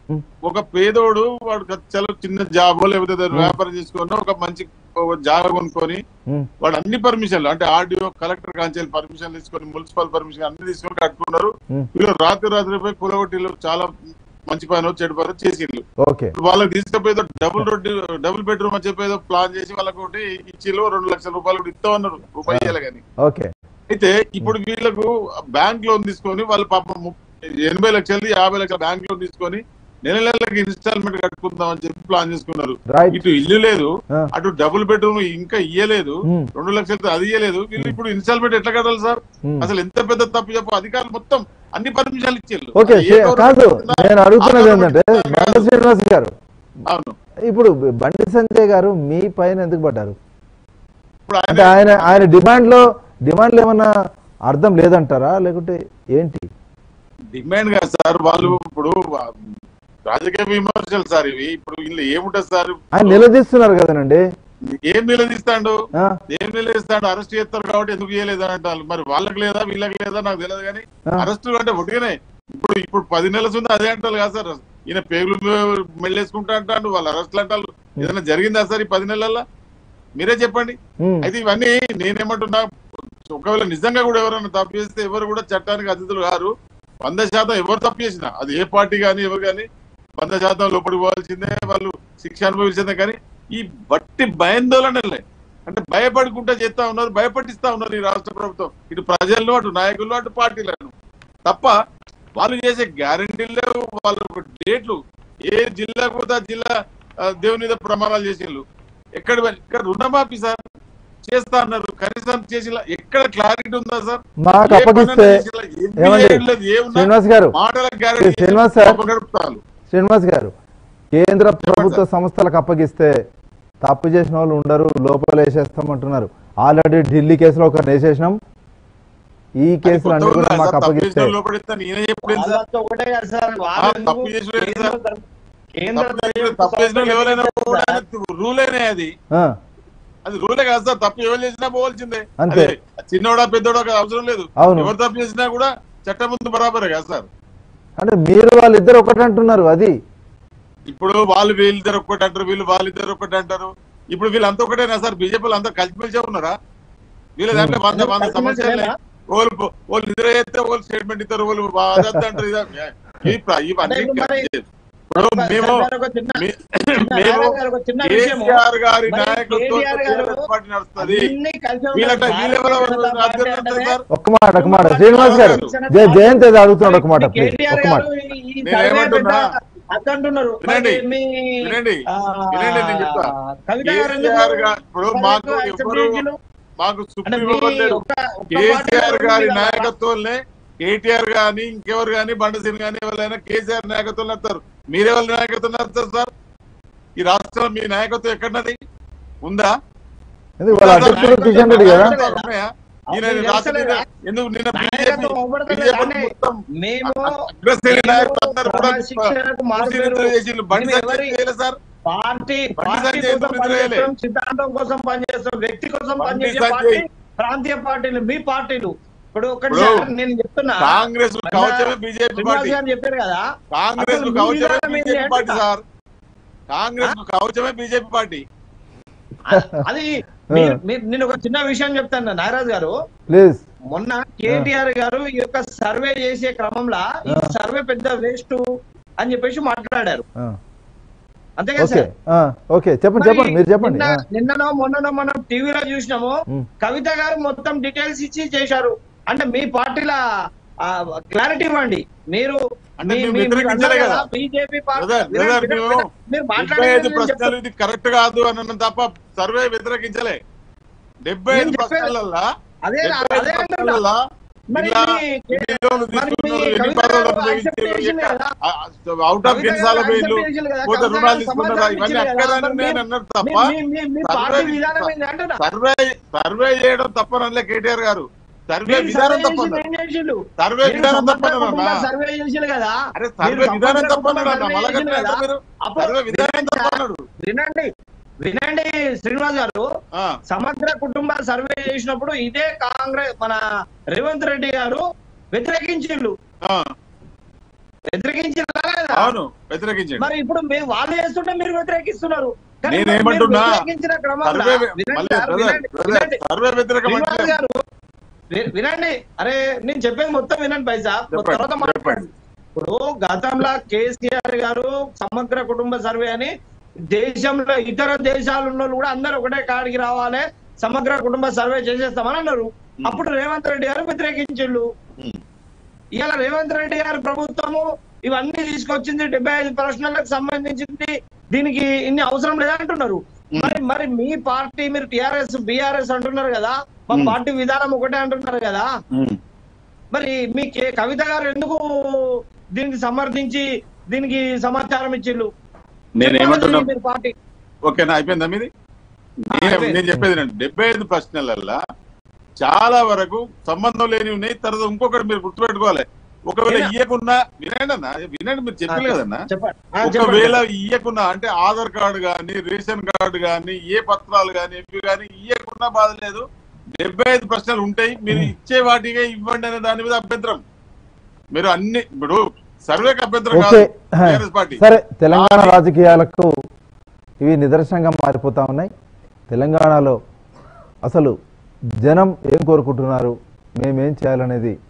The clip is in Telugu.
ఉం. ఒక పేదోడు వాడు చలో చిన్న జాబ్ లేకపోతే ఏదైనా వ్యాపారం చేసుకొని ఒక మంచి ఒక జాగా కొనుక్కొని ఉమ్, వాడు అన్ని పర్మిషన్లు అంటే ఆర్డీఓ కలెక్టర్ కాంచెల్ పర్మిషన్ తీసుకొని మున్సిపల్ పర్మిషన్ అన్ని తీసుకొని కట్టుకున్నారు ఉం. వీళ్ళు రాత్రి రాత్రి పోయి కులగొట్టిలు చాలా మంచి పని చెడు పని చేసిండ్రు ఓకే ఇప్పుడు వాళ్ళకి తీసుకుపోయేదో డబుల్ రోడ్డు డబుల్ బెడ్రూమ్ అని చెప్పేదో ప్లాన్ చేసి వాళ్ళకి ఒకటి ఇచ్చిలో రెండు లక్షల రూపాయలు కూడా ఇస్తామన్నారు రూపాయి ఇవ్వాలి కానీ ఓకే అయితే ఇప్పుడు వీళ్ళకు బ్యాంక్ లోన్ తీసుకొని వాళ్ళు పాపం ము- ఎనభై లక్షలు యాభై లక్షల బ్యాంక్ లోన్ తీసుకొని నెల నెలలకు ఇన్స్టాల్మెంట్ కట్టుకుందాం అని చెప్పి ప్లాన్ చేసుకున్నారు రైట్ ఇటు ఇల్లు లేదు ఆ. అటు డబుల్ బెడ్రూమ్ ఇంకా ఇయ్యలేదు ఉమ్, రెండు లక్షలతో అది ఇయ్యలేదు వీళ్ళు ఇప్పుడు ఇన్స్టాల్మెంట్ ఎట్లా కట్టాలి సార్ ఉమ్. అసలు ఎంత పెద్ద తప్పు చెప్పు అధికారులు మొత్తం అన్ని పర్మిషన్లు ఇచ్చారు ఓకే అది ఏ శే- గవర్నమెంట్ కాదు ఉందా? నేను అడుగుతున్నది ఆ ఏంటంటే గవర్నమెంట్ బండి శ్రీనివాస్ గారు అవును ఇప్పుడు బండి సంజయ్ గారు మీ పైన ఎందుకు పడ్డారు ఇప్పుడు అంటే ఆయన ఆయన ఆయన డిమాండ్ లో డిమాండ్లు ఏమన్నా అర్థం లేదంటారా లేకుంటే ఏంటి డిమాండ్ కాదు సార్ వాళ్ళు ఇప్పుడు రాజకీయ విమర్శలు సార్ ఇవి ఇప్పుడు వీళ్ళు ఏముంటది సార్ ఆయన నిలదీస్తున్నారు కదనండి ఏం నిలదీస్తాడు ఆ, ఏం నిలదీస్తాడు అరెస్ట్ చేస్తారు కాబట్టి ఎందుకు చేయలేదు అని అంటారు మరి వాళ్ళకి లేదా వీళ్ళకి లేదా నాకు తెలియదు కానీ ఆ. అరెస్ట్ అంటే ఒట్టిగానే ఇప్పుడు ఇప్పుడు పది నెలల ఉంది అదే అంటారు కదా సార్ ఈయన పేగులు మెళ్ళేసుకుంటా అంటాడు వాళ్ళు అరెస్ట్లు అంటారు ఏదైనా జరిగిందా సార్ ఈ పది నెలల్లో మీరే చెప్పండి ఉమ్, అయితే ఇవన్నీ నేనేమంటున్నా ఒకవేళ నిజంగా కూడా ఎవరైనా తప్పు చేస్తే ఎవరు కూడా చట్టానికి అతిథులు కారు వంద శాతం ఎవరు తప్పు చేసినా అది ఏ పార్టీ కానీ ఎవరు కానీ వంద శాతం లోపలికి పోవాల్సిందే వాళ్ళు శిక్ష అనుభవించిందే కానీ ఈ బట్టి భయాందోళనలే అంటే భయపడుకుంటా చేస్తా ఉన్నారు భయపట్టిస్తా ఉన్నారు ఈ రాష్ట్ర ప్రభుత్వం ఇటు ప్రజలను అటు నాయకులు అటు పార్టీలను తప్ప వాళ్ళు చేసే గ్యారంటీలు లేవు వాళ్ళ డేట్లు ఏ జిల్లాకు పోతే ఆ జిల్లా ఆ, దేవుని మీద ప్రమాణాలు చేసేళ్ళు ఎక్కడ వెళ్ళి- ఇక్కడ రుణమాఫీ సార్ చేస్తా అన్నారు కనీసం చేసి ఎక్కడ క్లారిటీ ఉందా సార్ మాకు ఏ అప్పగిస్తే పనైనా చేసేలా ఏం ఏమండి చేయలేదు, ఏమున్నా శ్రీనివాస్ గారు మాటల గ్యారంటీ శ్రీనివాస్ సార్. గడుపుతారు శ్రీనివాస్ గారు కేంద్ర ప్రభుత్వ సంస్థలకు అప్పగిస్తే తప్పు చేసిన వాళ్ళు ఉండరు లోపల వేసేస్తామంటున్నారు ఆల్రెడీ ఢిల్లీ కేసులో ఒకరిని వేసేసినాం ఈ కేసులు అన్ని కూడా మాకు అప్పగిస్తే లోపడితే నేనే చెప్పలేదు సార్ వాళ్ళంతా ఒకటే కదా సార్ ఆ, వాళ్ళు తప్పు చేసిన వాళ్ళు కేంద్ర సార్. దర్- కేంద్ర తప్పు దర్యాప్తు చేసిన- తప్పు చేసిన వాళ్ళు ఎవరైనా కూడా రూలేనే అది ఆ, అది రూలే కాదు సార్ తప్పు ఎవరు చేసినా పోవాల్సిందే అంతే. అదే చిన్నోడా పెద్దోడా కాదు, అవసరం లేదు అవును. ఎవరు తప్పు చేసినా కూడా చట్టం ముందు బరాబరే కదా సార్ అంటే మీరు వాళ్ళిద్దరు ఒకటి అంటున్నారు అది ఇప్పుడు వాళ్ళు వీళ్ళిద్దరు ఒక్కటి అంటారు వీళ్ళు వాళ్ళిద్దరు ఒక్కటి అంటారు ఇప్పుడు వీళ్ళంతా ఒకటేనా సార్ బీజేపీలు అంతా కలిసిమెలిసే ఉన్నారా వీళ్ళ దాంట్లో వంద వంద కలిసిమెలిసి సమస్యలు లేరా? వాళ్ళు వాళ్ళు నిద్ర చేస్తే వాళ్ళు స్టేట్మెంట్ ఇస్తారు వాళ్ళు అదంతా అంటారు ఇదా- ఈ ప్ర- ఇవన్నీ అంటే ఇప్పుడు మరి- ఇప్పుడు మేము సార్ ఒక చిన్న- మీ- చిన్న మేము నారాయణ గారు ఒక చిన్న విషయము. కేసీఆర్ గారి మరి నాయకత్వం కేటీఆర్ గారు పార్టీ నడుస్తుంది అన్ని కలిసి ఉన్న వీళ్ళంటే వీళ్ళెవరో భారతీయ జనతా పార్టీ అభ్యర్థులు అంటేనే సార్ ఒక్క మాట ఒక మాట శ్రీనివాస్ గారు జయ- జయంత్ ఏదో అడుగుతున్నాడు ఒక మాట ప్లీజ్ కేటీఆర్ ఒక మాట గారు ఈ- ఈ నేను సర్వే ఏమంటున్నా? పెద్ద అద్దంటున్నారు. వినండి, మరి మీ వినండి, ఆ, వినండి, నేను చెప్తా. కవిత గారు ఎందుకు కేసీఆర్ గారు ఇప్పుడు మరి మాకు ఎక్కువ accept ఎవరు చేసిళ్ళు? మాకు అంటే సుప్రీం మీ ఎవరు లేరు ఒక్క- ఒక్క కేసీఆర్ పార్టీలో గారి ఉంది కదా. నాయకత్వంలో కేటీఆర్ గాని ఇంకెవరు గాని బండసీన్ గాని ఎవరైనా కేసీఆర్ నాయకత్వం నడుస్తారు మీరెవరి నాయకత్వం నడుస్తారు సార్ ఈ రాష్ట్రంలో మీ నాయకత్వం ఎక్కడన్నది ఉందా ఎందుకు వాళ్ళ అధ్యక్షుడు కిషన్ రెడ్డి కదా నాయకత్వం ఉన్నాయా? ఈయన అవును, రాష్ట్ర తెలుసలేదా? ఎందుకు నిన్న నాయకత్వం బీజేపీ అవ్వబడతలేదు బీజేపీ కానీ మొత్తం మేము అగ్రశ్రేణి నాయకులు అందరూ కూడా క్రమశిక్షణకు మారుపేరు. ముస్లింలు చేసిండ్రు. బండి మేము సంజయ్ ఎవరి- చేయలేదు sir party Bandi party Sanjay కోసం ఎందుకు నిద్రలేలే? పనిచేస్తాం సిద్ధాంతం కోసం పనిచేస్తాం వ్యక్తి కోసం బండి పనిచేసే సంజయ్. పార్టీ ప్రాంతీయ పార్టీలు మీ పార్టీలు ఇప్పుడు ఒకటి ఇప్పుడు సార్ నేను చెప్తున్నా కాంగ్రెస్ కు కవచమే బీజేపీ శ్రీనివాస్ పార్టీ గారు చెప్పారు కదా కాంగ్రెస్ కు అసలు మీ కవచమే విధానం ఏంటి బీజేపీ పార్టీ అంటున్నా? సార్ కాంగ్రెస్ కు కవచమే బీజేపీ పార్టీ అది మీరు- మీరు- నేను ఒక చిన్న విషయం చెప్తాను నాగరాజు గారు ప్లీజ్ మొన్న కేటీఆర్ గారు ఈ యొక్క సర్వే చేసే క్రమంలో ఈ ఆ. సర్వే పెద్ద వేస్ట్ అని చెప్పేసి మాట్లాడారు ఆ, అంతే కదా ఓకే సార్ ఆ, ఓకే చెప్పండి చెప్పండి మీరు చెప్పండి నిన్న- ఆ, నిన్ననో మొన్ననో మనం టీవీలో చూసినాము ఉమ్. కవిత గారు మొత్తం డీటెయిల్స్ ఇచ్చి చేశారు అంటే మీ పార్టీల క్లారిటీ ఇవ్వండి మీరు అంటే మేము వ్యతిరేకించలే కదా. బీజేపీ బ్రదర్, బ్రదర్, మేము మీరు డెబ్బై ఐదు మాట్లాడేది ప్రశ్నలు ఇది కరెక్ట్ కాదు అని అన్నం తప్ప సర్వే వ్యతిరేకించలే డెబ్బై ఐదు నేను చెప్పేది- ప్రశ్నలల్లా అదే డెబ్బై ఐదు అదే అంటున్నా ప్రశ్నలల్లా మరి ఇలా మీ- ఎన్ని రోజులు మరి మీ తీసుకున్నారు, ఎన్ని కవిత పదవులు గారు అనుభవించారు, accept చేసింది ఎక్కడ- కదా? ఆ, ఆ, అవుట్ ఆఫ్ కవిత ఎన్నిసార్లు గారు పోయిండ్రు accept చేసింది కదా? పోతే కవిత రుణాలు గారు తీసుకున్నారా సమాధానం ఇవన్నీ ఇచ్చింది కదా? అక్కడని మరి నేను మీ- అన్నారు తప్ప మీ- మీ- మీ సర్వే పార్టీ విధానం ఏంది అంటున్నా సర్వే సర్వే చేయడం తప్పనలే కేటీఆర్ గారు సర్వే మీరు విధానం సర్వే చేసి తప్పన్నారు ఏం చేసిండ్రు? సర్వే మీరు విధానం సమగ్ర తప్పనన్నా కుటుంబ సర్వే చేసిండ్రు కదా అరే మీరు సర్వే సమగ్ర విధానం కుటుంబ తప్పన్నాడు అన్న సర్వే మళ్ళీ చేసిండ్రు కదా? మీరు అప్పుడు సర్వే విధానం వినండి సార్. తప్పన్నాడు వినండి వినండి శ్రీనివాస్ గారు ఆ, సమగ్ర కుటుంబ సర్వే చేసినప్పుడు ఇదే కాంగ్రెస్ మన రేవంత్ రెడ్డి గారు వ్యతిరేకించిండ్రు ఆ. వ్యతిరేకించారా లేదా? అవును వ్యతిరేకించండి మరి ఇప్పుడు మేము వాళ్ళు చేస్తుంటే మీరు వ్యతిరేకిస్తున్నారు కానీ నేను మరి మీరు ఏమంటున్నా? వ్యతిరేకించిన క్రమంలో సర్వే వినండి మళ్ళీ సార్, బ్రదర్ వినండి, బ్రదర్ వినండి. సర్వే వ్యతిరేకం శ్రీనివాస్ అంటే గారు వి- వినండి అరే నేను చెప్పేది మొత్తం వినండి పైసా చెప్పండి, తర్వాత మాట్లాడండి చెప్పండి. ఇప్పుడు గతంలో కేసీఆర్ గారు సమగ్ర కుటుంబ సర్వే అని దేశంలో ఇతర దేశాలు ఉన్న వాళ్ళు కూడా అందరూ ఒకటే కాడికి రావాలి సమగ్ర కుటుంబ సర్వే చేసేస్తామని అన్నారు అప్పుడు రేవంత్ రెడ్డి గారు వ్యతిరేకించిండు ఉమ్. ఇవాళ రేవంత్ రెడ్డి గారి ప్రభుత్వము ఇవన్నీ తీసుకొచ్చింది డెబ్బై ఐదు ప్రశ్నలకు సంబంధించింది దీనికి ఇన్ని అవసరం లేదంటున్నారు మరి మరి మీ పార్టీ మీరు టిఆర్ఎస్ బిఆర్ఎస్ అంటున్నారు కదా మా మ్మ్. పార్టీ విధానం ఒకటే అంటున్నారు కదా ఉమ్. మరి మీ కే- కవిత గారు ఎందుకు దీనికి సమర్థించి దీనికి సమాచారం ఇచ్చిళ్ళు నేను ఏమంటున్నా మీరు పార్టీ ఓకేనా అయిపోయిందా మీది నేను అయిపోయింది. నేను చెప్పేది నేను డెబ్బై ఐదు ప్రశ్నలల్లా చాలా వరకు సంబంధం లేని ఉన్నాయి తర్వాత ఇంకొకటి మీరు గుర్తుపెట్టుకోవాలి ఒకవేళ ఏనా? ఇయ్యకున్నా వినండి అన్న వినండి మీరు చెప్పారు కదన్నా చెప్పండి ఆ, చెప్పండి. ఒకవేళ ఇయ్యకున్నా అంటే ఆధార్ కార్డు గాని రేషన్ కార్డు గాని ఏ పత్రాలు గాని ఇవి గాని ఇయ్యకున్నా బాధ లేదు డెబ్బై ఐదు ప్రశ్నలు ఉంటాయి మీరు ఇచ్చే వాటిగా ఇవ్వండి అనే దాని మీద అభ్యంతరం మీరు అన్ని ఇప్పుడు సర్వేకి అభ్యంతరం ఓకే కాదు టీఆర్ఎస్ పార్టీ సరే తెలంగాణ రాజకీయాలకు ఇవి నిదర్శనంగా మారిపోతా ఉన్నాయి తెలంగాణలో అసలు జనం ఏం కోరుకుంటున్నారు మేమేం చేయాలనేది